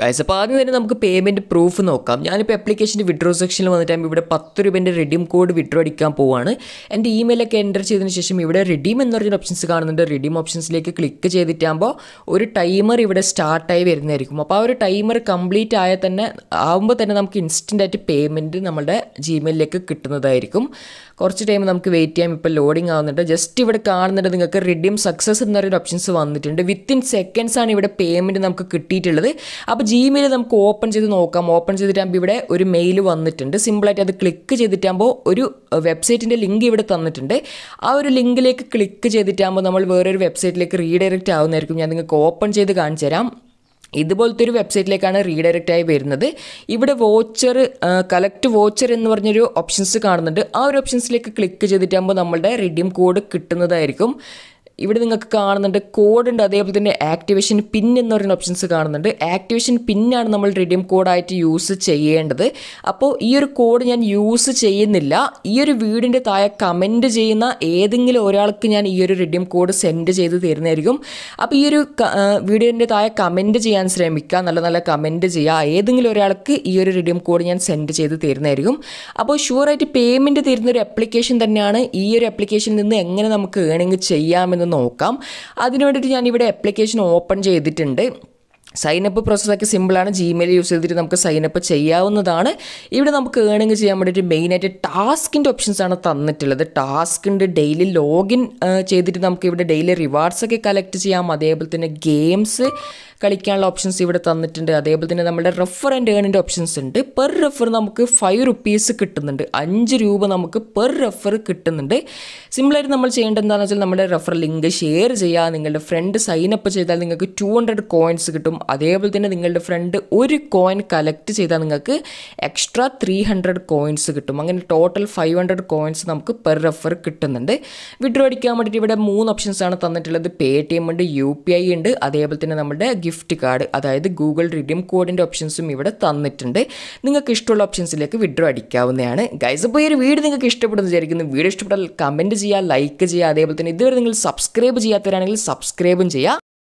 guys അപ്പോൾ ആദ്യം തന്നെ നമുക്ക് പേയ്മെൻറ്റ് പ്രൂഫ് നോക്കാം ഞാനിപ്പോൾ ആപ്ലിക്കേഷൻ്റെ വിഡ്രോ സെക്ഷനിൽ വന്നിട്ടാകുമ്പോൾ ഇവിടെ പത്ത് രൂപേൻ്റെ റിഡീം കോഡ് വിഡ്രോ അടിക്കാൻ പോവാണ് എൻ്റെ ഇമെയിലൊക്കെ എൻ്റർ ചെയ്തതിന് ശേഷം ഇവിടെ റിഡീം എന്ന് പറഞ്ഞൊരു ഓപ്ഷൻസ് കാണുന്നുണ്ട് റിഡീം ഓപ്ഷൻസിലേക്ക് ക്ലിക്ക് ചെയ്തിട്ടാകുമ്പോൾ ഒരു ടൈമർ ഇവിടെ സ്റ്റാർട്ടായി വരുന്നതായിരിക്കും അപ്പോൾ ആ ഒരു ടൈമർ കംപ്ലീറ്റ് ആയാൽ തന്നെ ആകുമ്പോൾ തന്നെ നമുക്ക് ഇൻസ്റ്റൻ്റ് ആയിട്ട് പേയ്മെൻറ്റ് നമ്മുടെ ജിമെയിലിലേക്ക് കിട്ടുന്നതായിരിക്കും കുറച്ച് ടൈം നമുക്ക് വെയിറ്റ് ചെയ്യാം ഇപ്പോൾ ലോഡിംഗ് ആവുന്നുണ്ട് ജസ്റ്റ് ഇവിടെ കാണുന്നുണ്ട് നിങ്ങൾക്ക് റിഡീം സക്സസ് എന്ന് പറയുന്ന ഓപ്ഷൻസ് വന്നിട്ടുണ്ട് വിത്തിൻ സെക്കൻഡ്സ് ആണ് ഇവിടെ പേയ്മെൻറ്റ് നമുക്ക് കിട്ടിയിട്ടുള്ളത് അപ്പോൾ ജിമെയിൽ നമുക്ക് ഓപ്പൺ ചെയ്ത് നോക്കാം ഓപ്പൺ ചെയ്തിട്ടാകുമ്പോൾ ഇവിടെ ഒരു മെയിൽ വന്നിട്ടുണ്ട് സിമ്പിളായിട്ട് അത് ക്ലിക്ക് ചെയ്തിട്ടാകുമ്പോൾ ഒരു വെബ്സൈറ്റിൻ്റെ ലിങ്ക് ഇവിടെ തന്നിട്ടുണ്ട് ആ ഒരു ലിങ്കിലേക്ക് ക്ലിക്ക് ചെയ്തിട്ടാകുമ്പോൾ നമ്മൾ വേറൊരു വെബ്സൈറ്റിലേക്ക് റീഡയറക്റ്റ് ആവുന്നതായിരിക്കും ഞാൻ നിങ്ങൾക്ക് ഓപ്പൺ ചെയ്ത് കാണിച്ചു തരാം ഇതുപോലത്തെ ഒരു വെബ്സൈറ്റിലേക്കാണ് റീഡയറക്റ്റ് ആയി വരുന്നത് ഇവിടെ വോച്ചർ കളക്ട് വോച്ചർ എന്ന് പറഞ്ഞൊരു ഓപ്ഷൻസ് കാണുന്നുണ്ട് ആ ഒരു ഓപ്ഷൻസിലേക്ക് ക്ലിക്ക് ചെയ്തിട്ടാകുമ്പോൾ നമ്മളുടെ റിഡീം കോഡ് കിട്ടുന്നതായിരിക്കും ഇവിടെ നിങ്ങൾക്ക് കാണുന്നുണ്ട് കോഡ് ഉണ്ട് അതേപോലെ തന്നെ ആക്ടിവേഷൻ പിൻ എന്ന് പറയുന്ന ഓപ്ഷൻസ് കാണുന്നുണ്ട് ആക്ടിവേഷൻ പിന്നാണ് നമ്മൾ റിഡീം കോഡായിട്ട് യൂസ് ചെയ്യേണ്ടത് അപ്പോൾ ഈ ഒരു കോഡ് ഞാൻ യൂസ് ചെയ്യുന്നില്ല ഈ ഒരു വീടിൻ്റെ താഴെ കമൻറ്റ് ചെയ്യുന്ന ഏതെങ്കിലും ഒരാൾക്ക് ഞാൻ ഈ ഒരു റിഡീം കോഡ് സെൻഡ് ചെയ്ത് തരുന്നതായിരിക്കും അപ്പോൾ ഈ ഒരു വീഡിയോൻ്റെ താഴെ കമൻറ്റ് ചെയ്യാൻ ശ്രമിക്കുക നല്ല നല്ല കമൻറ്റ് ചെയ്യുക ഏതെങ്കിലും ഒരാൾക്ക് ഈ ഒരു റിഡീം കോഡ് ഞാൻ സെൻഡ് ചെയ്ത് തരുന്നതായിരിക്കും അപ്പോൾ ഷുവറായിട്ട് പേയ്മെൻറ്റ് തരുന്ന ഒരു ആപ്ലിക്കേഷൻ തന്നെയാണ് ഈ ഒരു ആപ്ലിക്കേഷനിൽ നിന്ന് എങ്ങനെ നമുക്ക് ഏണിങ് ചെയ്യാമെന്ന് നോക്കാം അതിന് വേണ്ടിയിട്ട് ഞാനിവിടെ ആപ്ലിക്കേഷൻ ഓപ്പൺ ചെയ്തിട്ടുണ്ട് സൈനപ്പ് പ്രോസസ്സൊക്കെ സിമ്പിളാണ് ജിമെയിൽ യൂസ് ചെയ്തിട്ട് നമുക്ക് സൈനപ്പ് ചെയ്യാവുന്നതാണ് ഇവിടെ നമുക്ക് ഏണിങ് ചെയ്യാൻ വേണ്ടിയിട്ട് മെയിനായിട്ട് ടാസ്കിൻ്റെ ഓപ്ഷൻസ് ആണ് തന്നിട്ടുള്ളത് ടാസ്ക് ഉണ്ട് ഡെയിലി ലോഗിൻ ചെയ്തിട്ട് നമുക്ക് ഇവിടെ ഡെയിലി റിവാർഡ്സ് ഒക്കെ കളക്ട് ചെയ്യാം അതേപോലെ തന്നെ ഗെയിംസ് കളിക്കാനുള്ള ഓപ്ഷൻസ് ഇവിടെ തന്നിട്ടുണ്ട് അതേപോലെ തന്നെ നമ്മുടെ റെഫർ ആൻഡ് ഏണിൻ്റെ ഓപ്ഷൻസ് ഉണ്ട് പെർ റെഫർ നമുക്ക് ഫൈവ് റുപ്പീസ് കിട്ടുന്നുണ്ട് അഞ്ച് രൂപ നമുക്ക് പെർ റെഫർ കിട്ടുന്നുണ്ട് സിമ്പിളായിട്ട് നമ്മൾ ചെയ്യേണ്ടത് എന്താണെന്ന് വെച്ചാൽ നമ്മുടെ റെഫർ ലിങ്ക് ഷെയർ ചെയ്യുക നിങ്ങളുടെ ഫ്രണ്ട് സൈനപ്പ് ചെയ്താൽ നിങ്ങൾക്ക് ടു ഹൺഡ്രഡ് കോയിൻസ് കിട്ടും അതേപോലെ തന്നെ നിങ്ങളുടെ ഫ്രണ്ട് ഒരു കോയിൻ കളക്ട് ചെയ്താൽ നിങ്ങൾക്ക് എക്സ്ട്രാ ത്രീ ഹൺഡ്രഡ് കോയിൻസ് കിട്ടും അങ്ങനെ ടോട്ടൽ ഫൈവ് ഹൺഡ്രഡ് കോയിൻസ് നമുക്ക് പെർ റെഫർ കിട്ടുന്നുണ്ട് വിഡ്രോ അടിക്കാൻ വേണ്ടിയിട്ട് ഇവിടെ മൂന്ന് ഓപ്ഷൻസ് ആണ് തന്നിട്ടുള്ളത് പേ ടി എം ഉണ്ട് യു പി ഐ ഉണ്ട് അതേപോലെ തന്നെ നമ്മുടെ ഗിഫ്റ്റ് കാർഡ് അതായത് ഗൂഗിൾ റിഡീം കോഡിൻ്റെ ഓപ്ഷൻസും ഇവിടെ തന്നിട്ടുണ്ട് നിങ്ങൾക്ക് ഇഷ്ടമുള്ള ഓപ്ഷൻസിലേക്ക് വിഡ്രോ അടിക്കാവുന്നതാണ് ഗൈസ് അപ്പോൾ ഈ ഒരു വീഡിയോ നിങ്ങൾക്ക് ഇഷ്ടപ്പെടുന്നു വിചാരിക്കുന്നു വീഡിയോ ഇഷ്ടപ്പെട്ടാൽ കമൻറ്റ് ചെയ്യുക ലൈക്ക് ചെയ്യുക അതേപോലെ തന്നെ ഇതുവരെ നിങ്ങൾ സബ്സ്ക്രൈബ് ചെയ്യാത്തവരാണെങ്കിൽ സബ്സ്ക്രൈബും ചെയ്യുക